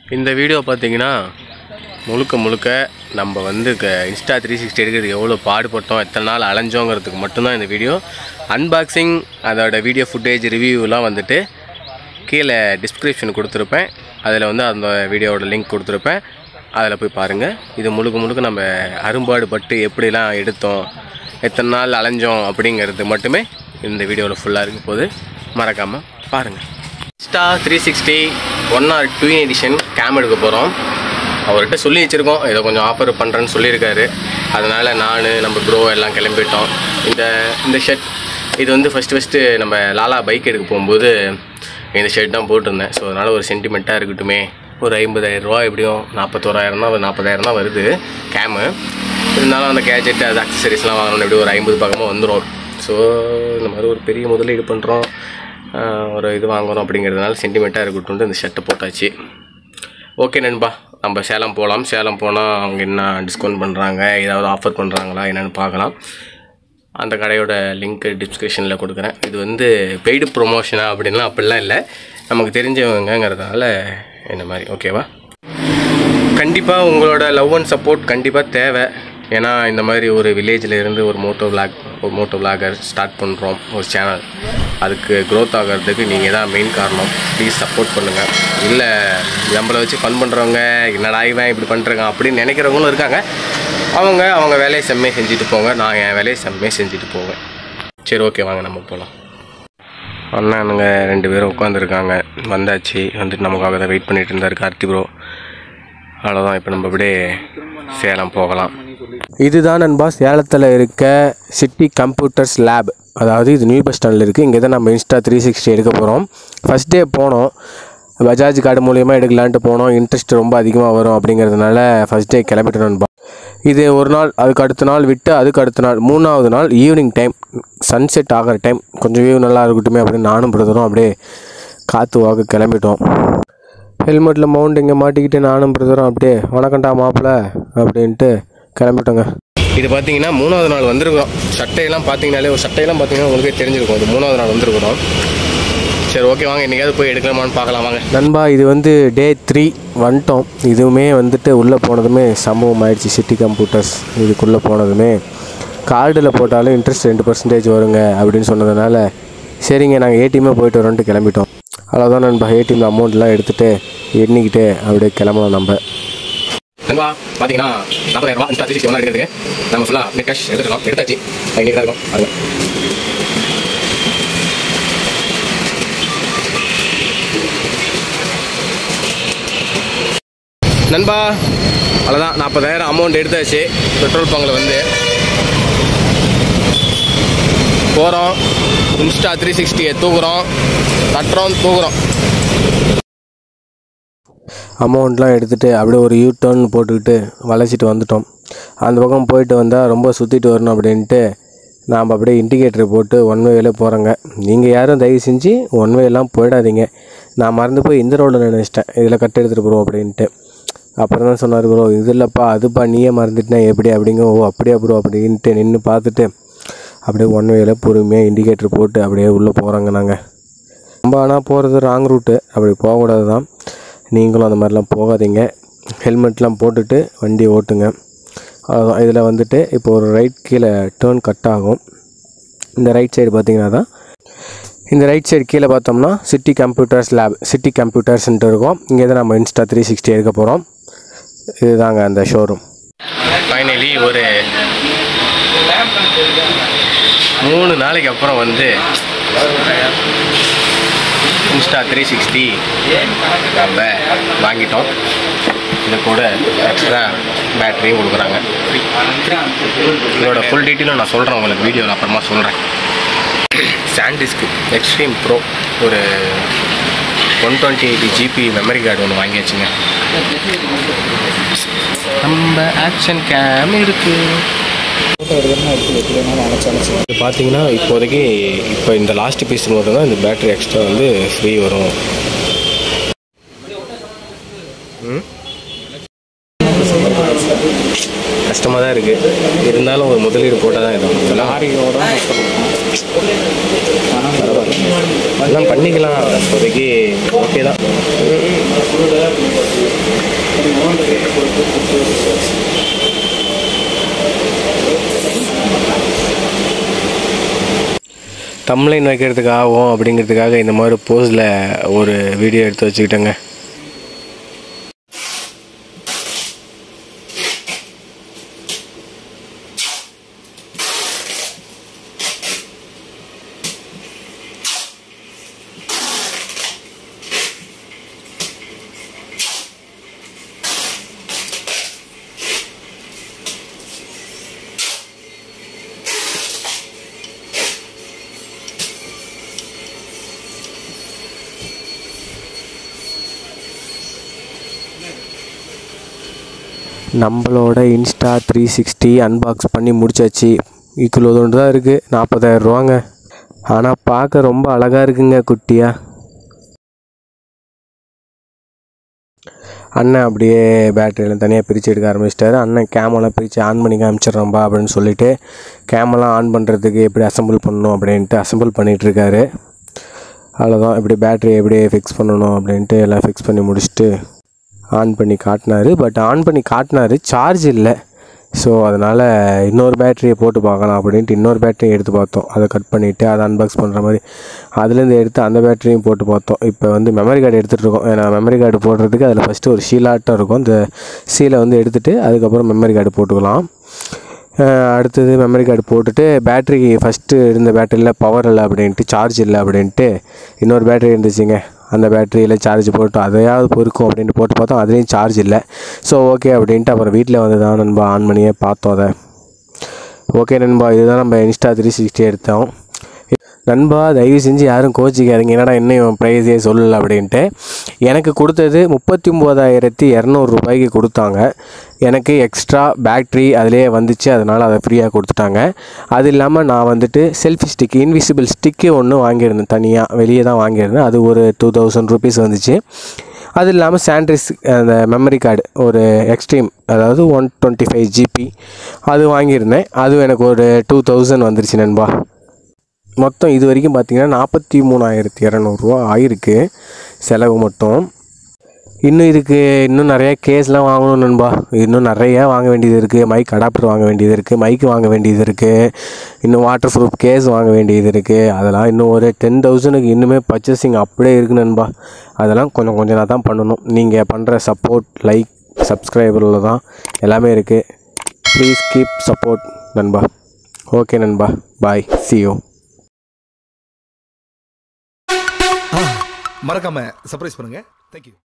இந்த வீடியோ பார்த்தீங்கன்னா முழுக்க முழுக்க நம்ம வந்து க இன்ஸ்டா த்ரீ சிக்ஸ்டி எடுக்கிறது எவ்வளோ பாடுபட்டோம் எத்தனை நாள் அலைஞ்சோங்கிறதுக்கு மட்டும்தான் இந்த வீடியோ அன்பாக்சிங் அதோட வீடியோ ஃபுட்டேஜ் ரிவ்யூலாம் வந்துட்டு கீழே டிஸ்கிரிப்ஷன் கொடுத்துருப்பேன் அதில் வந்து அந்த வீடியோவோட லிங்க் கொடுத்துருப்பேன் அதில் போய் பாருங்கள் இது முழுக்க முழுக்க நம்ம அரும்பாடுபட்டு எப்படிலாம் எடுத்தோம் எத்தனை நாள் அலைஞ்சோம் அப்படிங்கிறது மட்டுமே இந்த வீடியோவில் ஃபுல்லாக இருக்க போது மறக்காமல் பாருங்கள் Insta three sixty one R two edition game எடுக்க போகிறோம் அவர்கிட்ட சொல்லி வச்சுருக்கோம் இதை கொஞ்சம் ஆஃபர் பண்ணுறேன்னு சொல்லியிருக்காரு அதனால் நான் நம்ம ப்ரோ எல்லாம் கிளம்பிட்டோம் இந்த இந்த ஷர்ட் இது வந்து ஃபஸ்ட்டு ஃபஸ்ட்டு நம்ம லாலா பைக் எடுக்க போகும்போது இந்த ஷர்ட் தான் போட்டிருந்தேன் ஸோ அதனால் ஒரு சென்டிமெண்ட்டாக இருக்கட்டுமே ஒரு ஐம்பதாயிரம் ரூபா எப்படியும் நாற்பத்தோராயிரம் தான் நாற்பதாயிரம் தான் வருது கேமு இருந்தாலும் அந்த கேஜெட் அது அக்சசரிஸ்லாம் வாங்கணும் எப்படி ஒரு ஐம்பது பக்கமாக வந்துடும் ஸோ இந்த மாதிரி ஒரு பெரிய முதலீடு பண்ணுறோம் ஒரு இது வாங்குறோம் அப்படிங்கிறதுனால சென்டிமெண்ட்டாக இருக்கட்டும் இந்த ஷர்ட்டை போட்டாச்சு ஓகே நண்பா நம்ம சேலம் போகலாம் சேலம் போனால் அவங்க என்ன டிஸ்கவுண்ட் பண்ணுறாங்க ஏதாவது ஆஃபர் பண்ணுறாங்களா என்னென்னு பார்க்கலாம் அந்த கடையோட லிங்க் டிஸ்கிரிப்ஷனில் கொடுக்குறேன் இது வந்து பெய்டு ப்ரொமோஷனா அப்படின்லாம் அப்படிலாம் இல்லை நமக்கு தெரிஞ்சவங்கங்கிறதுனால இந்த மாதிரி ஓகேவா கண்டிப்பாக உங்களோட லவ் அண்ட் சப்போர்ட் கண்டிப்பாக தேவை ஏன்னா இந்த மாதிரி ஒரு வில்லேஜில் இருந்து ஒரு மோட்டோ விளாக் ஒரு மோட்டோ விளாகர் ஸ்டார்ட் பண்ணுறோம் ஒரு சேனல் அதுக்கு க்ரோத் ஆகிறதுக்கு நீங்கள் தான் மெயின் காரணம் ப்ளீஸ் சப்போர்ட் பண்ணுங்கள் இல்லை நம்மளை வச்சு ஃபன் பண்ணுறவங்க என்னடா இவன் இப்படி பண்ணுறாங்க அப்படின்னு நினைக்கிறவங்களும் இருக்காங்க அவங்க அவங்க வேலையை செம்மையை செஞ்சுட்டு போங்க நான் என் வேலையை செம்மையை செஞ்சுட்டு போவேன் சரி ஓகே வாங்க நம்ம போகலாம் அண்ணனுங்க ரெண்டு பேரும் உட்காந்துருக்காங்க வந்தாச்சு வந்துட்டு நமக்காக தான் வெயிட் பண்ணிட்டு இருந்தார் கார்த்தி ப்ரோ அவ்வளோதான் இப்போ நம்ம அப்படியே சேலம் போகலாம் இதுதான் நண்பா சேலத்தில் இருக்க சிட்டி கம்ப்யூட்டர்ஸ் லேப் அதாவது இது நியூ பஸ் ஸ்டாண்டில் இருக்குது இங்கே தான் நம்ம இன்ஸ்டா த்ரீ சிக்ஸ்டி எடுக்க போகிறோம் ஃபஸ்ட் டே போனோம் பஜாஜ் கார்டு மூலியமா எடுக்கலான்ட்டு போனோம் இன்ட்ரெஸ்ட் ரொம்ப அதிகமாக வரும் அப்படிங்கிறதுனால ஃபஸ்ட் டே கிளம்பிட்டோம் நண்பா இது ஒரு நாள் அதுக்கு அடுத்த நாள் விட்டு அதுக்கு அடுத்த நாள் மூணாவது நாள் ஈவினிங் டைம் சன்செட் ஆகிற டைம் கொஞ்சம் வியூ நல்லா இருக்கட்டுமே அப்படின்னு நானும் பிரதரும் அப்படியே காற்று வாக்க கிளம்பிட்டோம் ஹெல்மெட்டில் மவுண்ட் இங்கே மாட்டிக்கிட்டு நானும் பிரதரும் அப்படியே வணக்கம்டா மாப்பிள்ள அப்படின்ட்டு கிளம்பிட்டோங்க இது பார்த்தீங்கன்னா மூணாவது நாள் வந்திருக்கிறோம் சட்டையெல்லாம் பார்த்தீங்கனாலே ஒரு சட்டையெல்லாம் பார்த்தீங்கன்னா உங்களுக்கே தெரிஞ்சிருக்கும் இது மூணாவது நாள் வந்திருக்கிறோம் சரி ஓகே வாங்க என்னைக்காவது போய் எடுக்கலாமான்னு பார்க்கலாம் வாங்க நண்பா இது வந்து டே த்ரீ வந்துட்டோம் இதுவுமே வந்துட்டு உள்ளே போனதுமே சம்பவம் ஆயிடுச்சு சிட்டி கம்ப்யூட்டர்ஸ் இதுக்குள்ளே போனதுமே கார்டில் போட்டாலும் இன்ட்ரெஸ்ட் ரெண்டு பர்சன்டேஜ் வருங்க அப்படின்னு சொன்னதுனால சரிங்க நாங்கள் ஏடிஎம்மே போயிட்டு வரோன்ட்டு கிளம்பிட்டோம் அவ்வளோதான் நண்பா ஏடிஎம்ல அமௌண்ட்லாம் எடுத்துகிட்டு எண்ணிக்கிட்டு அப்படியே கிளம்பலாம் நம்ம நண்பா பார்த்தீங்கன்னா நாற்பதாயிரம் ரூபா இன்ஸ்டா த்ரீ சிக்ஸ்டி ஒன்றா எடுக்கிறதுக்கு நம்ம ஃபுல்லாக நெட் கேஷ் எடுத்துருக்கோம் எடுத்தாச்சு இன்னைக்கு தான் இருக்கும் பாருங்க நண்பா அவ்வளோதான் நாற்பதாயிரம் அமௌண்ட் எடுத்தாச்சு பெட்ரோல் பங்கில் வந்து போகிறோம் இன்ஸ்டா த்ரீ சிக்ஸ்டியை தூக்குறோம் தட்டுறோம் தூக்குறோம் அமௌண்ட்லாம் எடுத்துகிட்டு அப்படியே ஒரு யூ டர்ன் போட்டுக்கிட்டு வளைச்சிட்டு வந்துட்டோம் அந்த பக்கம் போயிட்டு வந்தால் ரொம்ப சுற்றிட்டு வரணும் அப்படின்ட்டு நாம் அப்படியே இண்டிகேட்டர் போட்டு ஒன் வேல போகிறோங்க நீங்கள் யாரும் தயவு செஞ்சு ஒன் வேலாம் போயிடாதீங்க நான் மறந்து போய் இந்த ரோடில் நினச்சிட்டேன் இதில் கட் எடுத்துகிட்டு போகிறோம் அப்படின்ட்டு அப்புறம் தான் சொன்னார் ப்ரோ இது இல்லைப்பா அதுப்பா நீயே மறந்துட்டினா எப்படி அப்படிங்க ஓ அப்படியா ப்ரோ அப்படின்ட்டு நின்று பார்த்துட்டு அப்படியே ஒன் வேல பொறுமையாக இண்டிகேட்டர் போட்டு அப்படியே உள்ளே போகிறோங்க நாங்கள் ரொம்ப ஆனால் போகிறது ராங் ரூட்டு அப்படி போகக்கூடாது தான் நீங்களும் அந்த மாதிரிலாம் போகாதீங்க ஹெல்மெட்லாம் போட்டுட்டு வண்டி ஓட்டுங்க அவ்வளோதான் இதில் வந்துட்டு இப்போ ஒரு ரைட் கீழே டேர்ன் கட் ஆகும் இந்த ரைட் சைடு பார்த்தீங்கன்னா தான் இந்த ரைட் சைடு கீழே பார்த்தோம்னா சிட்டி கம்ப்யூட்டர்ஸ் லேப் சிட்டி கம்ப்யூட்டர்ஸ்ன்ட்டு இருக்கும் இங்கே தான் நம்ம இன்ஸ்டா த்ரீ சிக்ஸ்டி எடுக்க போகிறோம் இதுதாங்க அந்த ஷோரூம் ஃபைனலி ஒரு மூணு நாளைக்கு அப்புறம் வந்து இன்ஸ்டா த்ரீ சிக்ஸ்டி நம்ம வாங்கிட்டோம் இது கூட எக்ஸ்ட்ரா பேட்டரியும் கொடுக்குறாங்க இதோட ஃபுல் டீட்டெயிலும் நான் சொல்கிறேன் உங்களுக்கு வீடியோவில் அப்புறமா சொல்கிறேன் சாண்டிஸ்க்கு எக்ஸ்ட்ரீம் ப்ரோ ஒரு one twenty eighty GB memory card ஒன்று வாங்கியாச்சுங்க நம்ம ஆக்ஷன் கேம் இருக்குது இது பார்த்தீங்கன்னா இப்போதைக்கு இப்போ இந்த லாஸ்ட் பீஸ் மட்டும் தான் இந்த பேட்டரி எக்ஸ்ட்ரா வந்து ஃப்ரீ வரும் ம்? கஷ்டமாக தான் இருக்குது இருந்தாலும் ஒரு முதலீடு போட்டால் தான் இருக்கும் லாரியோட எல்லாம் பண்ணிக்கலாம் இப்போதைக்கு ஓகே தான் தம்லைன் வைக்கிறதுக்கு ஆகும் அப்படிங்கிறதுக்காக இந்த மாதிரி போஸில் ஒரு வீடியோ எடுத்து வச்சுக்கிட்டேங்க நம்மளோட இன்ஸ்டா த்ரீ சிக்ஸ்டி அன்பாக்ஸ் பண்ணி முடிச்சாச்சு இக்குள்ள ஒன்று தான் இருக்குது நாற்பதாயிரம் ரூபாங்க ஆனால் பார்க்க ரொம்ப அழகாக இருக்குங்க குட்டியா அண்ணன் அப்படியே பேட்டரியெல்லாம் தனியாக பிரித்து எடுக்க ஆரம்பிச்சிட்டாரு அண்ணன் கேமெல்லாம் பிரித்து ஆன் பண்ணி காமிச்சிட்றோம்பா அப்படின்னு சொல்லிட்டு கேமெல்லாம் ஆன் பண்ணுறதுக்கு எப்படி அசெம்பிள் பண்ணணும் அப்படின்ட்டு அசெம்பிள் பண்ணிகிட்ருக்காரு அவ்வளோதான் இப்படி பேட்டரி எப்படி ஃபிக்ஸ் பண்ணணும் அப்படின்ட்டு எல்லாம் ஃபிக்ஸ் பண்ணி முடிச்சுட்டு ஆன் பண்ணி காட்டினாரு பட் ஆன் பண்ணி காட்டினாரு சார்ஜ் இல்லை ஸோ அதனால் இன்னொரு பேட்டரியை போட்டு பார்க்கலாம் அப்படின்ட்டு இன்னொரு பேட்டரியை எடுத்து பார்த்தோம் அதை கட் பண்ணிவிட்டு அதை அன்பாக்ஸ் பண்ணுற மாதிரி அதுலேருந்து எடுத்து அந்த பேட்டரியும் போட்டு பார்த்தோம் இப்போ வந்து மெமரி கார்டு எடுத்துகிட்டு இருக்கோம் ஏன்னா மெமரி கார்டு போடுறதுக்கு அதில் ஃபஸ்ட்டு ஒரு ஷீலாட்டம் இருக்கும் இந்த சீலை வந்து எடுத்துகிட்டு அதுக்கப்புறம் மெமரி கார்டு போட்டுக்கலாம் அஹ் அடுத்தது மெமரி கார்டு போட்டுட்டு பேட்டரி ஃபஸ்ட்டு இருந்த பேட்டரியில் பவர் இல்லை அப்படின்ட்டு சார்ஜ் இல்லை அப்படின்ட்டு இன்னொரு பேட்டரி இருந்துச்சுங்க அந்த பேட்டரியில் சார்ஜ் போட்டு அதையாவது பொறுக்கும் அப்படின்ட்டு போட்டு பார்த்தோம் அதுலேயும் சார்ஜ் இல்லை ஸோ ஓகே அப்படின்ட்டு அப்புறம் வீட்டில் வந்து தான் நண்பா ஆன் பண்ணியே பார்த்தோம் அதை ஓகே நண்பா இதுதான் நம்ம இன்ஸ்டா த்ரீ சிக்ஸ்டி எடுத்தோம் நண்பா தயவு செஞ்சு யாரும் கோச்சிக்காதீங்க என்னடா இன்னும் ப்ரைஸே சொல்லலை அப்படின்ட்டு எனக்கு கொடுத்தது முப்பத்தி ஒம்போதாயிரத்தி இரநூறுபாய்க்கு கொடுத்தாங்க எனக்கு எக்ஸ்ட்ரா பேட்ரி அதிலே வந்துச்சு அதனால் அதை ஃப்ரீயாக கொடுத்துட்டாங்க அது இல்லாமல் நான் வந்துட்டு செல்ஃபி ஸ்டிக் இன்விசிபிள் ஸ்டிக்கு ஒன்று வாங்கியிருந்தேன் தனியாக வெளியே தான் வாங்கியிருந்தேன் அது ஒரு டூ தௌசண்ட் ருபீஸ் வந்துச்சு அது இல்லாமல் சாண்ட்ரிஸ் அந்த மெமரி கார்டு ஒரு எக்ஸ்ட்ரீம் அதாவது ஒன் டுவெண்ட்டி ஃபைவ் ஜிபி அது வாங்கியிருந்தேன் அதுவும் எனக்கு ஒரு டூ தௌசண்ட் வந்துருச்சு நண்பா மொத்தம் இது வரைக்கும் பார்த்தீங்கன்னா நாற்பத்தி மூணாயிரத்தி இரநூறுவா ஆயிருக்கு செலவு மட்டும் இன்னும் இதுக்கு இன்னும் நிறைய கேஸ்லாம் வாங்கணும் நண்பா இன்னும் நிறைய வாங்க வேண்டியது இருக்குது மைக் அடாப்டர் வாங்க வேண்டியது இருக்குது மைக் வாங்க வேண்டியது இருக்குது இன்னும் வாட்டர் ப்ரூஃப் கேஸ் வாங்க வேண்டியது இருக்குது அதெல்லாம் இன்னும் ஒரு டென் தௌசண்ட்க்கு இன்னுமே பர்ச்சேசிங் அப்படியே இருக்குது நண்பா அதெல்லாம் கொஞ்சம் கொஞ்சம் தான் பண்ணணும் நீங்கள் பண்ணுற சப்போர்ட் லைக் சப்ஸ்கிரைபரில் தான் எல்லாமே இருக்குது ப்ளீஸ் கீப் சப்போர்ட் நண்பா ஓகே நண்பா பாய் see you மறக்காம சர்ப்ரைஸ் பண்ணுங்க தேங்க்யூ